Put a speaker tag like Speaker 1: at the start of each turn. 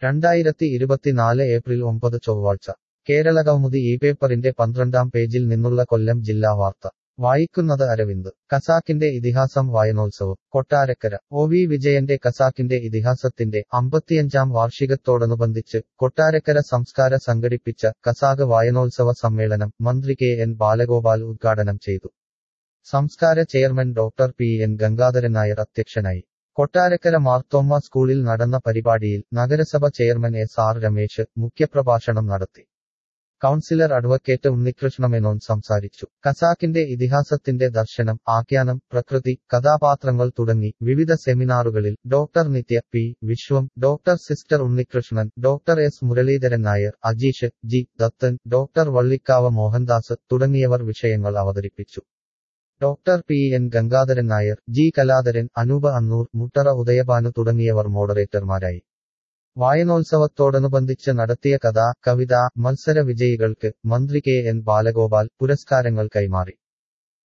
Speaker 1: രണ്ടായിരത്തി ഇരുപത്തിനാല് ഏപ്രിൽ ഒമ്പത് ചൊവ്വാഴ്ച കേരളകൗമുദി ഈ പേപ്പറിന്റെ പന്ത്രണ്ടാം പേജിൽ നിന്നുള്ള കൊല്ലം ജില്ലാ വാർത്ത വായിക്കുന്നത് അരവിന്ദ് കസാക്കിന്റെ ഇതിഹാസം വായനോത്സവം കൊട്ടാരക്കര ഒ വി വിജയന്റെ കസാക്കിന്റെ ഇതിഹാസത്തിന്റെ അമ്പത്തിയഞ്ചാം വാർഷികത്തോടനുബന്ധിച്ച് കൊട്ടാരക്കര സംസ്കാര സംഘടിപ്പിച്ച കസാഖ് വായനോത്സവ സമ്മേളനം മന്ത്രി കെ എൻ ബാലഗോപാൽ ഉദ്ഘാടനം ചെയ്തു Samskara chairman doctor P N Gangadharan Nair അധ്യക്ഷനായി കൊട്ടാരക്കര മാർത്തോമ്മ സ്കൂളിൽ നടന്ന പരിപാടിയിൽ നഗരസഭ ചെയർമാൻ എസ് ആർ രമേശ് മുഖ്യപ്രഭാഷണം നടത്തി കൗൺസിലർ അഡ്വക്കേറ്റ് ഉണ്ണികൃഷ്ണമേനോൻ സംസാരിച്ചു കസാക്കിന്റെ ഇതിഹാസത്തിന്റെ ദർശനം ആഖ്യാനം പ്രകൃതി കഥാപാത്രങ്ങൾ തുടങ്ങി വിവിധ സെമിനാറുകളിൽ doctor Nithya P Viswam doctor sister Unnikrishnan doctor S Muraleedharan Nair Ajeesh G Dathan doctor Vallikkavu Mohandas തുടങ്ങിയവർ വിഷയങ്ങൾ അവതരിപ്പിച്ചു doctor P N Gangadharan Nair G Kaladharan Anoopa Annoor Muttara Udayabhanu തുടങ്ങിയവർ മോഡറേറ്റർമാരായി വായനോത്സവത്തോടനുബന്ധിച്ച് നടത്തിയ കഥ കവിത മത്സര വിജയികൾക്ക് മന്ത്രി കെ എൻ ബാലഗോപാൽ പുരസ്കാരങ്ങൾ കൈമാറി